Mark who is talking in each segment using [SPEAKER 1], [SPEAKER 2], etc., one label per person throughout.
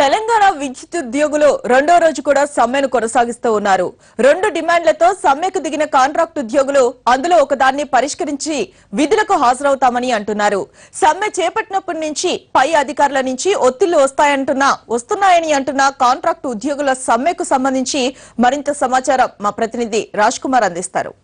[SPEAKER 1] తెలంగాణ విద్యుత్ ఉద్యోగులు రెండో రోజు కూడా సమ్మెను కొనసాగిస్తూ ఉన్నారు రెండు డిమాండ్లతో సమ్మెకు దిగిన కాంట్రాక్ట్ ఉద్యోగులు అందులో ఒకదాన్ని పరిష్కరించి విధులకు హాజరవుతామని అంటున్నారు సమ్మె చేపట్టినప్పటి నుంచి పై అధికారుల నుంచి ఒత్తిళ్లు వస్తాయంటున్నా వస్తున్నాయని అంటున్న కాంట్రాక్ట్ ఉద్యోగుల సమ్మెకు సంబంధించి మరింత సమాచారం మా ప్రతినిధి రాజ్ కుమార్ అందిస్తారు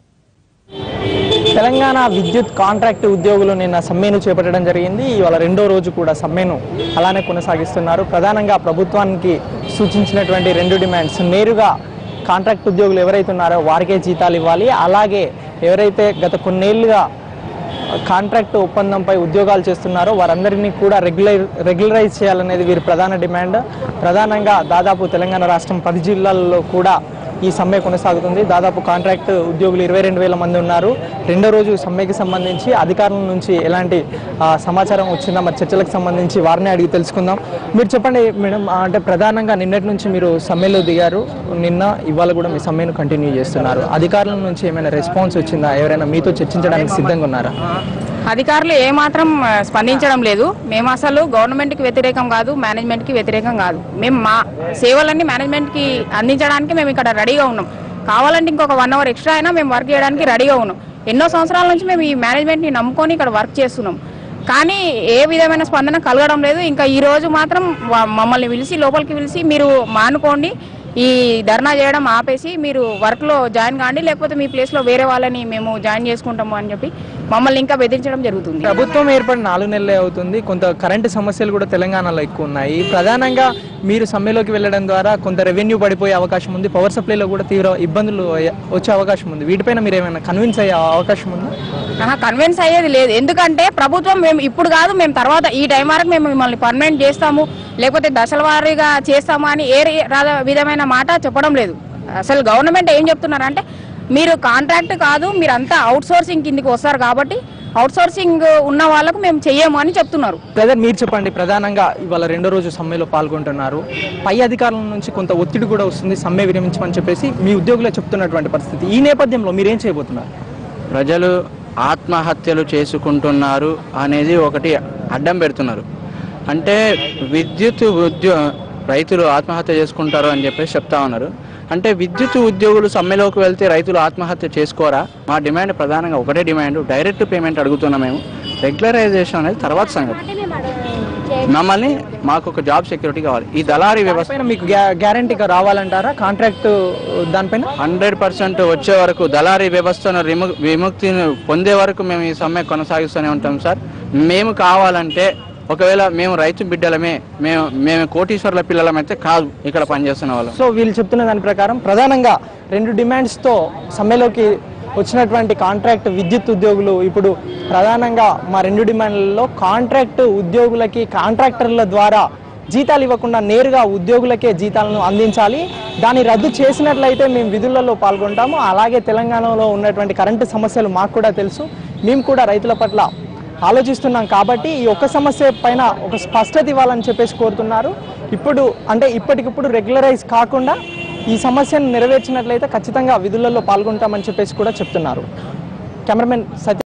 [SPEAKER 2] తెలంగాణ విద్యుత్ కాంట్రాక్ట్ ఉద్యోగులు నిన్న సమ్మెను చేపట్టడం జరిగింది ఇవాళ రెండో రోజు కూడా సమ్మెను అలానే కొనసాగిస్తున్నారు ప్రధానంగా ప్రభుత్వానికి సూచించినటువంటి రెండు డిమాండ్స్ నేరుగా కాంట్రాక్ట్ ఉద్యోగులు ఎవరైతే ఉన్నారో వారికే జీతాలు ఇవ్వాలి అలాగే ఎవరైతే గత కొన్నేళ్లుగా కాంట్రాక్ట్ ఒప్పందంపై ఉద్యోగాలు చేస్తున్నారో వారందరినీ కూడా రెగ్యులర్ రెగ్యులరైజ్ చేయాలనేది వీరి ప్రధాన డిమాండ్ ప్రధానంగా దాదాపు తెలంగాణ రాష్ట్రం పది జిల్లాల్లో కూడా ఈ సమ్మె కొనసాగుతుంది దాదాపు కాంట్రాక్ట్ ఉద్యోగులు ఇరవై రెండు వేల మంది ఉన్నారు రెండో రోజు సమ్మెకి సంబంధించి అధికారుల నుంచి ఎలాంటి ఆ, సమాచారం వచ్చిందా మరి చర్చలకు సంబంధించి వారిని అడిగి తెలుసుకుందాం మీరు చెప్పండి మేడం ఆ, అంటే ప్రధానంగా నిన్నటి నుంచి మీరు సమ్మెలో దిగారు నిన్న ఇవాళ కూడా మీ సమ్మెను కంటిన్యూ చేస్తున్నారు అధికారుల నుంచి ఏమైనా రెస్పాన్స్ వచ్చిందా ఎవరైనా మీతో చర్చించడానికి సిద్ధంగా ఉన్నారా
[SPEAKER 3] అధికారులు ఏమాత్రం ఆ, స్పందించడం లేదు మేము అసలు గవర్నమెంట్కి వ్యతిరేకం కాదు మేనేజ్మెంట్కి వ్యతిరేకం కాదు మేము మా సేవలన్నీ మేనేజ్మెంట్కి అందించడానికి మేము ఇక్కడ రెడీగా ఉన్నాం కావాలంటే ఇంకొక వన్ అవర్ ఎక్స్ట్రా అయినా మేము వర్క్ చేయడానికి రెడీగా ఉన్నాం ఎన్నో సంవత్సరాల నుంచి మేము ఈ మేనేజ్మెంట్ని నమ్ముకొని ఇక్కడ వర్క్ చేస్తున్నాం కానీ ఏ విధమైన స్పందన కలగడం లేదు ఇంకా ఈ రోజు మాత్రం వా- మమ్మల్ని పిలిచి లోపలికి పిలిచి మీరు మానుకోండి ఈ ధర్నా చేయడం ఆపేసి మీరు వర్క్లో జాయిన్ కాండి లేకపోతే మీ ప్లేస్లో వేరే వాళ్ళని మేము జాయిన్ చేసుకుంటాము అని చెప్పి మమ్మల్ని ఇంకా బెదిరించడం జరుగుతుంది
[SPEAKER 2] ప్రభుత్వం ఏర్పడి నాలుగు నెలలే అవుతుంది కొంత కరెంటు సమస్యలు కూడా తెలంగాణలో ఎక్కువ ఉన్నాయి ప్రధానంగా మీరు సమ్మెలోకి వెళ్ళడం ద్వారా కొంత రెవెన్యూ పడిపోయే అవకాశం ఉంది పవర్ సప్లైలో కూడా తీవ్ర ఇబ్బందులు అయ్యే- వచ్చే అవకాశం ఉంది వీటిపైన మీరు ఏమైనా కన్విన్స్ అయ్యే అవకాశం ఉందా
[SPEAKER 3] ఆహా కన్విన్స్ అయ్యేది లేదు ఎందుకంటే ప్రభుత్వం మేము ఇప్పుడు కాదు మేము తర్వాత ఈ టైం వరకు మేము మిమ్మల్ని పర్మనెంట్ చేస్తాము లేకపోతే దశల వారీగా చేస్తాము అని ఏ రే- రాద- విధమైన మాట చెప్పడం లేదు అసలు గవర్నమెంట్ ఏం చెప్తున్నారంటే మీరు కాంట్రాక్ట్ కాదు మీరంతా అవుట్ సోర్సింగ్ కిందికి వస్తారు కాబట్టి అవుట్ సోర్సింగ్ ఉన్న వాళ్ళకు మేము చెయ్యము అని చెప్తున్నారు
[SPEAKER 2] బ్రదర్ మీరు చెప్పండి ప్రధానంగా ఇవాళ రెండో రోజు సమ్మెలో పాల్గొంటున్నారు పై అధికారుల నుంచి కొంత ఒత్తిడి కూడా వస్తుంది సమ్మె విరమించమని చెప్పేసి మీ ఉద్యోగులే చెప్తున్నటువంటి పరిస్థితి ఈ నేపథ్యంలో మీరు ఏం చేయబోతున్నారు
[SPEAKER 4] ప్రజలు ఆత్మహత్యలు చేసుకుంటున్నారు అనేది ఒకటి అడ్డం పెడుతున్నారు అంటే విద్యుత్ ఉద్యో రైతులు ఆత్మహత్య చేసుకుంటారు అని చెప్పేసి చెప్తా ఉన్నారు అంటే విద్యుత్ ఉద్యోగులు సమ్మెలోకి వెళ్తే రైతులు ఆత్మహత్య చేసుకోరా మా డిమాండ్ ప్రధానంగా ఒకటే డిమాండ్ డైరెక్ట్ పేమెంట్ అడుగుతున్నాం మేము రెగ్యులరైజేషన్ అనేది తర్వాత సంగతి మమ్మల్ని మాకు ఒక జాబ్ సెక్యూరిటీ కావాలి ఈ దళారీ వ్యవస్థ
[SPEAKER 2] పైన మీకు గ్యారంటీగా రావాలంటారా కాంట్రాక్ట్ దానిపైన
[SPEAKER 4] హండ్రెడ్ పర్సెంట్ వచ్చే వరకు దళారీ వ్యవస్థను రిము విముక్తిని పొందే వరకు మేము ఈ సమ్మె కొనసాగిస్తూనే ఉంటాం సార్ మేము కావాలంటే ఒకవేళ మేము రైతు బిడ్డలమే మేము మేము కోటీశ్వర్ల పిల్లలమైతే కాదు ఇక్కడ పనిచేస్తున్న వాళ్ళం
[SPEAKER 2] సో వీళ్ళు చెప్తున్న దాని ప్రకారం ప్రధానంగా రెండు డిమాండ్స్తో సమ్మెలోకి వచ్చినటువంటి కాంట్రాక్ట్ విద్యుత్ ఉద్యోగులు ఇప్పుడు ప్రధానంగా మా రెండు డిమాండ్లలో కాంట్రాక్ట్ ఉద్యోగులకి కాంట్రాక్టర్ల ద్వారా జీతాలు ఇవ్వకుండా నేరుగా ఉద్యోగులకే జీతాలను అందించాలి దాన్ని రద్దు చేసినట్లయితే మేము విధులలో పాల్గొంటాము అలాగే తెలంగాణలో ఉన్నటువంటి కరెంటు సమస్యలు మాకు కూడా తెలుసు మేము కూడా రైతుల పట్ల ఆలోచిస్తున్నాం కాబట్టి ఈ ఒక్క సమస్య పైన ఒక స్పష్టత ఇవ్వాలని చెప్పేసి కోరుతున్నారు ఇప్పుడు అంటే ఇప్పటికిప్పుడు రెగ్యులరైజ్ కాకుండా ఈ సమస్యను నెరవేర్చినట్లయితే ఖచ్చితంగా విధులలో పాల్గొంటామని చెప్పేసి కూడా చెప్తున్నారు కెమెరామెన్ సత్య